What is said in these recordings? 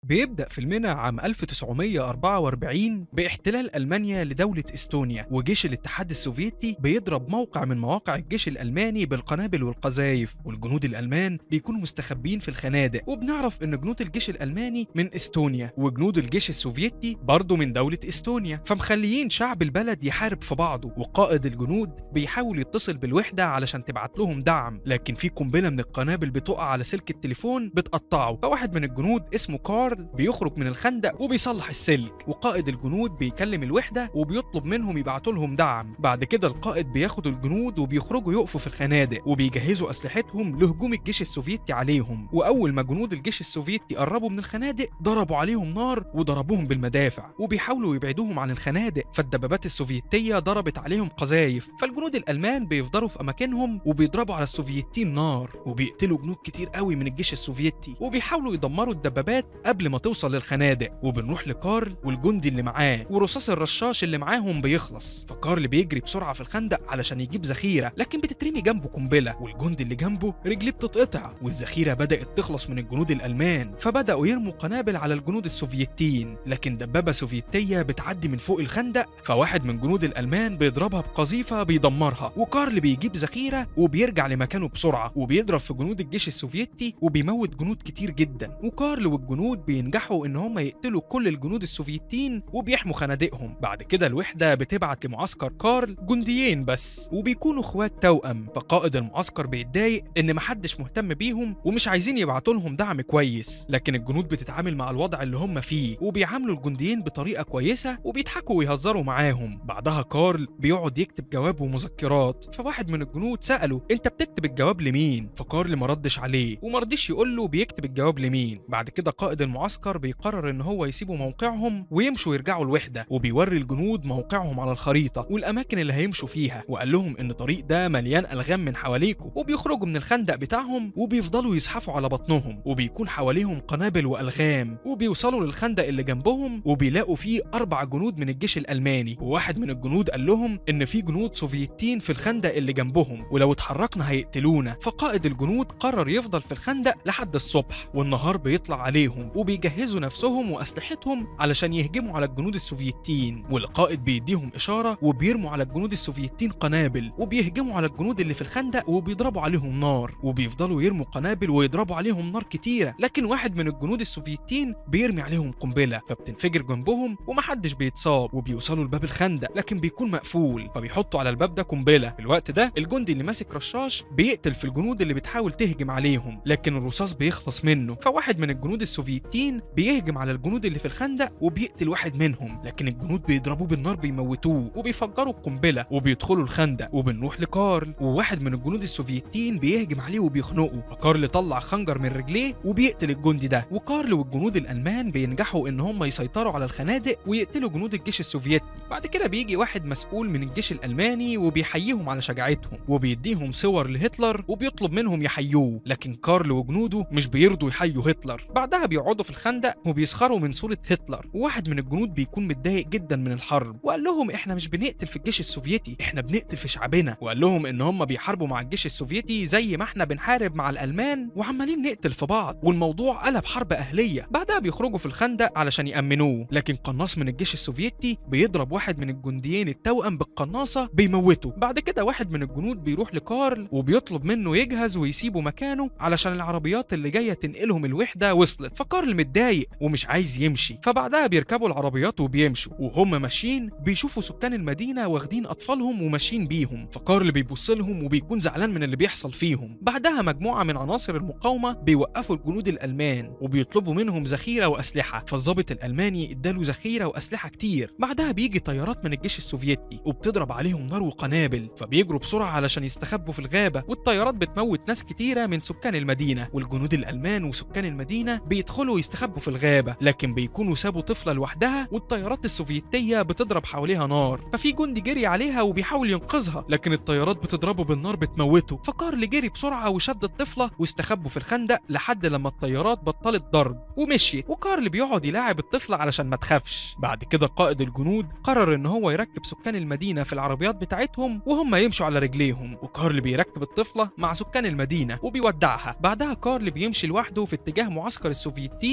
بيبدأ فيلمنا عام 1944 باحتلال ألمانيا لدولة إستونيا وجيش الاتحاد السوفيتي بيضرب موقع من مواقع الجيش الألماني بالقنابل والقذايف والجنود الألمان بيكونوا مستخبين في الخنادق وبنعرف إن جنود الجيش الألماني من إستونيا وجنود الجيش السوفيتي برضه من دولة إستونيا فمخليين شعب البلد يحارب في بعضه وقائد الجنود بيحاول يتصل بالوحدة علشان تبعت لهم دعم لكن في قنبلة من القنابل بتقع على سلك التليفون بتقطعه فواحد من الجنود اسمه كارل بيخرج من الخندق وبيصلح السلك وقائد الجنود بيكلم الوحدة وبيطلب منهم يبعتوا لهم دعم بعد كده القائد بياخد الجنود وبيخرجوا يقفوا في الخنادق وبيجهزوا أسلحتهم لهجوم الجيش السوفيتي عليهم وأول ما جنود الجيش السوفيتي قربوا من الخنادق ضربوا عليهم نار وضربوهم بالمدافع وبيحاولوا يبعدوهم عن الخنادق فالدبابات السوفيتية ضربت عليهم قذايف فالجنود الألمان بيفضلوا في أماكنهم وبيضربوا على السوفيتيين نار وبيقتلوا جنود كتير قوي من الجيش السوفيتي وبيحاولوا يدمروا الدبابات قبل ما توصل للخنادق وبنروح لكارل والجندي اللي معاه ورصاص الرشاش اللي معاهم بيخلص فكارل بيجري بسرعة في الخندق علشان يجيب ذخيرة لكن بتترمي جنبه قنبلة والجندي اللي جنبه رجليه بتتقطع والذخيرة بدأت تخلص من الجنود الألمان فبدأوا يرموا قنابل على الجنود السوفيتيين لكن دبابة سوفيتية بتعدي من فوق الخندق فواحد من جنود الألمان بيضربها بقذيفة بيدمرها وكارل بيجيب ذخيرة وبيرجع لمكانه بسرعة وبيضرب في جنود الجيش السوفيتي وبيموت جنود كتير جدا وكارل والجنود بينجحوا ان هم يقتلوا كل الجنود السوفيتيين وبيحموا خنادقهم بعد كده الوحدة بتبعت لمعسكر كارل جنديين بس وبيكونوا اخوات توأم فقائد المعسكر بيتضايق ان محدش مهتم بيهم ومش عايزين يبعتوا لهم دعم كويس لكن الجنود بتتعامل مع الوضع اللي هم فيه وبيعاملوا الجنديين بطريقة كويسة وبيضحكوا ويهزروا معاهم بعدها كارل بيقعد يكتب جواب ومذكرات فواحد من الجنود سأله انت بتكتب الجواب لمين فكارل ما ردش عليه وما رضيش يقول له بيكتب الجواب لمين بعد كده قائد المعسكر بيقرر ان هو يسيبوا موقعهم ويمشوا يرجعوا الوحده وبيوري الجنود موقعهم على الخريطه والاماكن اللي هيمشوا فيها وقال لهم ان الطريق ده مليان الغام من حواليكوا وبيخرجوا من الخندق بتاعهم وبيفضلوا يزحفوا على بطنهم وبيكون حواليهم قنابل والغام وبيوصلوا للخندق اللي جنبهم وبيلاقوا فيه اربع جنود من الجيش الالماني وواحد من الجنود قال لهم ان في جنود سوفيتيين في الخندق اللي جنبهم ولو اتحركنا هيقتلونا فقائد الجنود قرر يفضل في الخندق لحد الصبح والنهار بيطلع عليهم وبيجهزوا نفسهم واسلحتهم علشان يهجموا على الجنود السوفيتيين والقائد بيديهم اشاره وبيرموا على الجنود السوفيتيين قنابل وبيهجموا على الجنود اللي في الخندق وبيضربوا عليهم نار وبيفضلوا يرموا قنابل ويضربوا عليهم نار كتيره لكن واحد من الجنود السوفيتيين بيرمي عليهم قنبله فبتنفجر جنبهم ومحدش بيتصاب وبيوصلوا لباب الخندق لكن بيكون مقفول فبيحطوا على الباب ده قنبله في الوقت ده الجندي اللي ماسك رشاش بيقتل في الجنود اللي بتحاول تهجم عليهم لكن الرصاص بيخلص منه فواحد من الجنود السوفيتيين بيهجم على الجنود اللي في الخندق وبيقتل واحد منهم لكن الجنود بيضربوه بالنار بيموتوه وبيفجروا القنبله وبيدخلوا الخندق وبنروح لكارل وواحد من الجنود السوفيتيين بيهجم عليه وبيخنقه فكارل طلع خنجر من رجليه وبيقتل الجندي ده وكارل والجنود الالمان بينجحوا ان هم يسيطروا على الخنادق ويقتلوا جنود الجيش السوفيتي بعد كده بيجي واحد مسؤول من الجيش الالماني وبيحييهم على شجاعتهم وبيديهم صور لهتلر وبيطلب منهم يحيوه لكن كارل وجنوده مش بيرضوا يحيوا هتلر بعدها بيقعدوا في الخندق وبيسخروا من صورة هتلر وواحد من الجنود بيكون متضايق جدا من الحرب وقال لهم احنا مش بنقتل في الجيش السوفيتي احنا بنقتل في شعبنا وقال لهم ان هم بيحاربوا مع الجيش السوفيتي زي ما احنا بنحارب مع الالمان وعمالين نقتل في بعض والموضوع قلب حرب اهليه بعدها بيخرجوا في الخندق علشان يامنوه لكن قناص من الجيش السوفيتي بيضرب واحد من الجنديين التوأم بالقناصه بيموته بعد كده واحد من الجنود بيروح لكارل وبيطلب منه يجهز ويسيبه مكانه علشان العربيات اللي جايه تنقلهم الوحده وصلت فكارل متضايق ومش عايز يمشي فبعدها بيركبوا العربيات وبيمشوا وهم ماشيين بيشوفوا سكان المدينه واخدين اطفالهم وماشيين بيهم فكارل بيبص لهم وبيكون زعلان من اللي بيحصل فيهم بعدها مجموعه من عناصر المقاومه بيوقفوا الجنود الالمان وبيطلبوا منهم ذخيره واسلحه فالضابط الالماني اداله ذخيره واسلحه كتير بعدها بيجي طيارات من الجيش السوفيتي وبتضرب عليهم نار وقنابل فبيجروا بسرعه علشان يستخبوا في الغابه والطيارات بتموت ناس كتيره من سكان المدينه والجنود الالمان وسكان المدينه بيدخلوا يستخبوا في الغابه لكن بيكونوا سابوا طفله لوحدها والطيارات السوفيتيه بتضرب حواليها نار ففي جندي جري عليها وبيحاول ينقذها لكن الطيارات بتضربه بالنار بتموته فكارل جري بسرعه وشد الطفله واستخبوا في الخندق لحد لما الطيارات بطلت ضرب ومشيت وكارل بيقعد يلاعب الطفله علشان ما تخافش بعد كده قائد الجنود قرر ان هو يركب سكان المدينه في العربيات بتاعتهم وهم يمشوا على رجليهم وكارل بيركب الطفله مع سكان المدينه وبيودعها بعدها كارل بيمشي لوحده في اتجاه معسكر السوفيتيين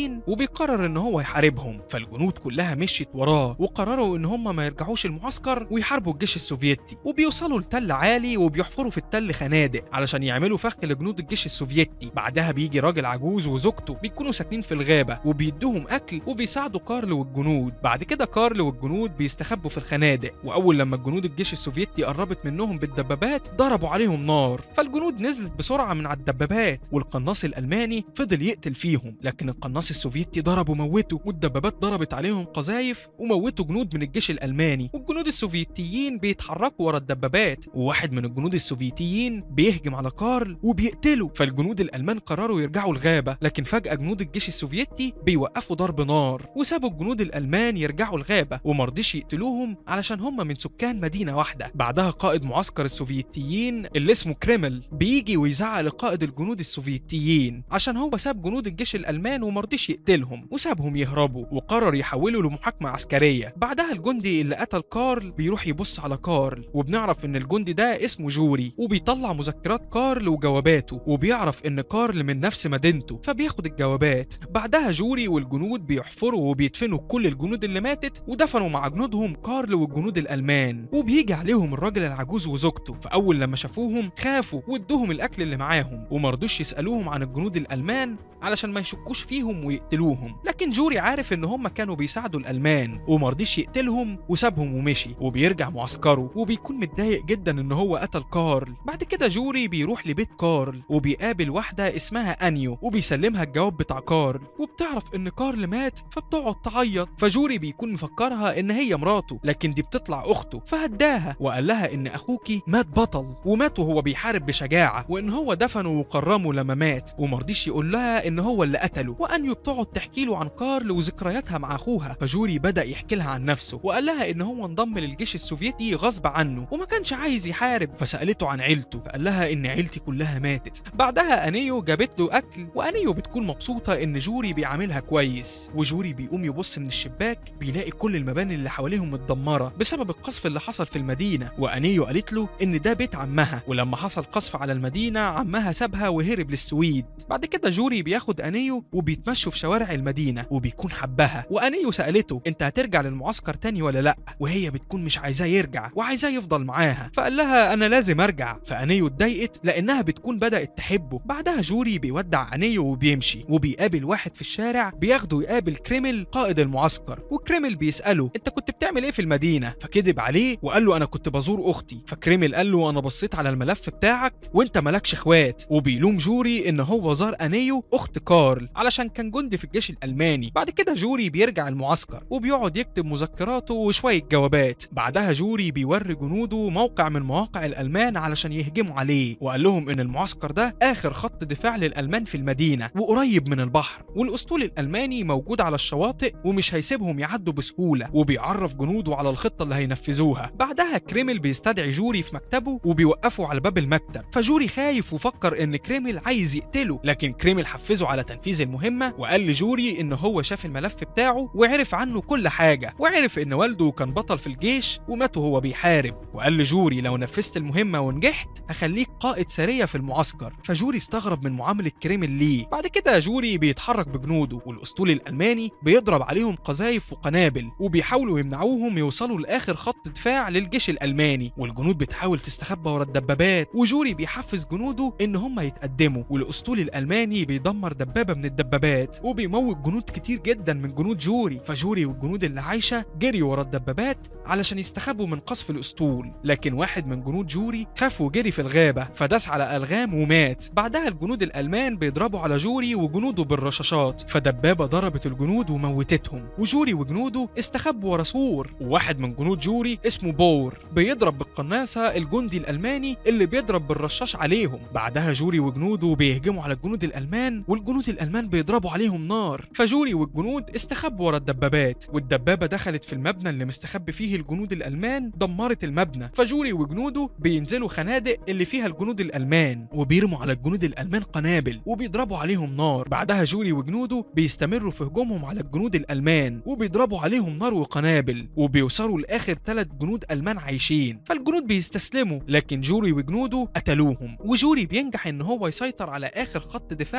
السوفيتيين وبيقرر ان هو يحاربهم فالجنود كلها مشيت وراه وقرروا ان هم ما يرجعوش المعسكر ويحاربوا الجيش السوفيتي وبيوصلوا لتل عالي وبيحفروا في التل خنادق علشان يعملوا فخ لجنود الجيش السوفيتي بعدها بيجي راجل عجوز وزوجته بيكونوا ساكنين في الغابه وبيدوهم اكل وبيساعدوا كارل والجنود بعد كده كارل والجنود بيستخبوا في الخنادق واول لما الجنود الجيش السوفيتي قربت منهم بالدبابات ضربوا عليهم نار فالجنود نزلت بسرعه من على الدبابات والقناص الالماني فضل يقتل فيهم لكن القناص السوفيتي ضرب وموته والدبابات ضربت عليهم قذايف وموتوا جنود من الجيش الالماني والجنود السوفيتيين بيتحركوا ورا الدبابات وواحد من الجنود السوفيتيين بيهجم على كارل وبيقتله فالجنود الالمان قرروا يرجعوا الغابه لكن فجاه جنود الجيش السوفيتي بيوقفوا ضرب نار وسابوا الجنود الالمان يرجعوا الغابه ومرضيش يقتلوهم علشان هم من سكان مدينه واحده بعدها قائد معسكر السوفيتيين اللي اسمه كريمل بيجي ويزعق لقائد الجنود السوفيتيين عشان هو ساب جنود الجيش الالمان ومرضيش يقتلهم وسابهم يهربوا وقرر يحولوا لمحاكمه عسكريه بعدها الجندي اللي قتل كارل بيروح يبص على كارل وبنعرف ان الجندي ده اسمه جوري وبيطلع مذكرات كارل وجواباته وبيعرف ان كارل من نفس مدينته فبياخد الجوابات بعدها جوري والجنود بيحفروا وبيدفنوا كل الجنود اللي ماتت ودفنوا مع جنودهم كارل والجنود الالمان وبيجي عليهم الراجل العجوز وزوجته فاول لما شافوهم خافوا وادوهم الاكل اللي معاهم ومرضوش يسالوهم عن الجنود الالمان علشان ما يشكوش فيهم ويقتلوهم لكن جوري عارف ان هم كانوا بيساعدوا الالمان ومرضيش يقتلهم وسابهم ومشي وبيرجع معسكره وبيكون متضايق جدا ان هو قتل كارل بعد كده جوري بيروح لبيت كارل وبيقابل واحده اسمها انيو وبيسلمها الجواب بتاع كارل وبتعرف ان كارل مات فبتقعد تعيط فجوري بيكون مفكرها ان هي مراته لكن دي بتطلع اخته فهداها وقال لها ان اخوكي مات بطل ومات وهو بيحارب بشجاعه وان هو دفنه وكرمه لما مات ومرضيش يقول لها ان هو اللي قتله وانيو بتقعد تحكي له عن كارل وذكرياتها مع اخوها فجوري بدا يحكي لها عن نفسه وقال لها ان هو انضم للجيش السوفيتي غصب عنه وما كانش عايز يحارب فسالته عن عيلته فقال لها ان عيلتي كلها ماتت بعدها انيو جابت له اكل وانيو بتكون مبسوطه ان جوري بيعاملها كويس وجوري بيقوم يبص من الشباك بيلاقي كل المباني اللي حواليهم متدمره بسبب القصف اللي حصل في المدينه وانيو قالت له ان ده بيت عمها ولما حصل قصف على المدينه عمها سابها وهرب للسويد بعد كده جوري بياخد انيو وبيتمشوا في شوارع المدينه وبيكون حبها وانيو سالته انت هترجع للمعسكر تاني ولا لا وهي بتكون مش عايزاه يرجع وعايزاه يفضل معاها فقال لها انا لازم ارجع فانيو اتضايقت لانها بتكون بدات تحبه بعدها جوري بيودع انيو وبيمشي وبيقابل واحد في الشارع بياخده يقابل كريمل قائد المعسكر وكريمل بيساله انت كنت بتعمل ايه في المدينه فكذب عليه وقال له انا كنت بزور اختي فكريمل قال له انا بصيت على الملف بتاعك وانت مالكش اخوات وبيلوم جوري ان هو زار انيو اخت كارل علشان كان جندي في الجيش الالماني بعد كده جوري بيرجع المعسكر وبيقعد يكتب مذكراته وشويه جوابات بعدها جوري بيوري جنوده موقع من مواقع الالمان علشان يهجموا عليه وقال لهم ان المعسكر ده اخر خط دفاع للالمان في المدينه وقريب من البحر والاسطول الالماني موجود على الشواطئ ومش هيسيبهم يعدوا بسهوله وبيعرف جنوده على الخطه اللي هينفذوها بعدها كريمل بيستدعي جوري في مكتبه وبيوقفه على باب المكتب فجوري خايف وفكر ان كريمل عايز يقتله لكن كريمل حفزه على تنفيذ المهمه وقال لجوري ان هو شاف الملف بتاعه وعرف عنه كل حاجه وعرف ان والده كان بطل في الجيش ومات وهو بيحارب وقال لجوري لو نفذت المهمه ونجحت هخليك قائد سريه في المعسكر فجوري استغرب من معامله كريمل ليه بعد كده جوري بيتحرك بجنوده والاسطول الالماني بيضرب عليهم قذايف وقنابل وبيحاولوا يمنعوهم يوصلوا لاخر خط دفاع للجيش الالماني والجنود بتحاول تستخبى ورا الدبابات وجوري بيحفز جنوده ان هم يتقدموا والاسطول الالماني بيدمر دبابه من الدبابات وبيموت جنود كتير جدا من جنود جوري فجوري والجنود اللي عايشه جريوا ورا الدبابات علشان يستخبوا من قصف الاسطول لكن واحد من جنود جوري خاف وجري في الغابه فداس على الغام ومات بعدها الجنود الالمان بيضربوا على جوري وجنوده بالرشاشات فدبابه ضربت الجنود وموتتهم وجوري وجنوده استخبوا ورا سور وواحد من جنود جوري اسمه بور بيضرب بالقناصه الجندي الالماني اللي بيضرب بالرشاش عليهم بعدها جوري وجنوده بيهجموا على الجنود الالمان والجنود الالمان بيضربوا عليهم نار فجوري والجنود استخبوا ورا الدبابات والدبابه دخلت في المبنى اللي مستخبي فيه الجنود الالمان دمرت المبنى فجوري وجنوده بينزلوا خنادق اللي فيها الجنود الالمان وبيرموا على الجنود الالمان قنابل وبيضربوا عليهم نار بعدها جوري وجنوده بيستمروا في هجومهم على الجنود الالمان وبيضربوا عليهم نار وقنابل وبيوصلوا لاخر ثلاث جنود المان عايشين فالجنود بيستسلموا لكن جوري وجنوده قتلوهم وجوري بينجح ان هو يسيطر على اخر خط دفاع للجيش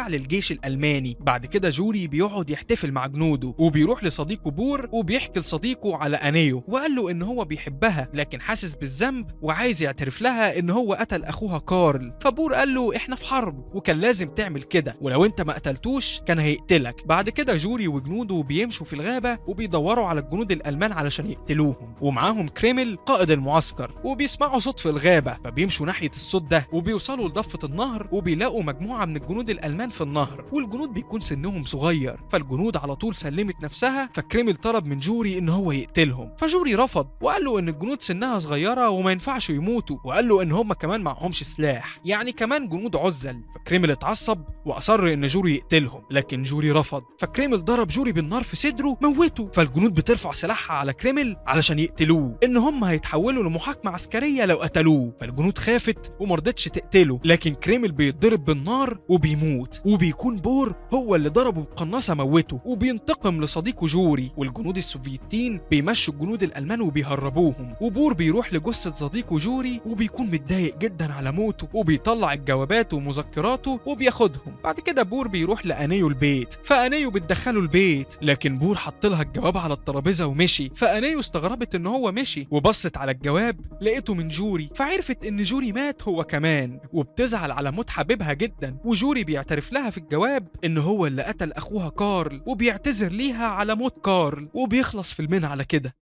الجيش الألماني بعد كده جوري بيقعد يحتفل مع جنوده وبيروح لصديقه بور وبيحكي لصديقه على أنيو وقال له إن هو بيحبها لكن حاسس بالذنب وعايز يعترف لها إن هو قتل أخوها كارل فبور قال له إحنا في حرب وكان لازم تعمل كده ولو أنت ما قتلتوش كان هيقتلك بعد كده جوري وجنوده بيمشوا في الغابة وبيدوروا على الجنود الألمان علشان يقتلوهم ومعاهم كريمل قائد المعسكر وبيسمعوا صوت في الغابة فبيمشوا ناحية الصوت ده وبيوصلوا لضفة النهر وبيلاقوا مجموعة من الجنود الألمان في النهر والجنود بيكون سنهم صغير فالجنود على طول سلمت نفسها فكريمل طلب من جوري إن هو يقتلهم فجوري رفض وقال له إن الجنود سنها صغيرة وما ينفعش يموتوا وقال له إن هم كمان معهمش سلاح يعني كمان جنود عزل فكريمل اتعصب وأصر إن جوري يقتلهم لكن جوري رفض فكريمل ضرب جوري بالنار في صدره موته فالجنود بترفع سلاحها على كريمل علشان يقتلوه إن هم هيتحولوا لمحاكمة عسكرية لو قتلوه فالجنود خافت ومرضتش تقتله لكن كريمل بيتضرب بالنار وبيموت وبيكون بور هو اللي ضربه بقناصة موته وبينتقم لصديقه جوري والجنود السوفيتين بيمشوا الجنود الألمان وبيهربوهم وبور بيروح لجثة صديقه جوري وبيكون متضايق جدا على موته وبيطلع الجوابات ومذكراته وبياخدهم بعد كده بور بيروح لأنيو البيت فأنيو بتدخله البيت لكن بور حط لها الجواب على الترابيزة ومشي فأنيو استغربت إن هو مشي وبصت على الجواب لقيته من جوري فعرفت إن جوري مات هو كمان وبتزعل على موت حبيبها جدا وجوري بيعترف لها في الجواب إن هو اللي قتل أخوها كارل وبيعتذر ليها على موت كارل وبيخلص فيلمنا على كده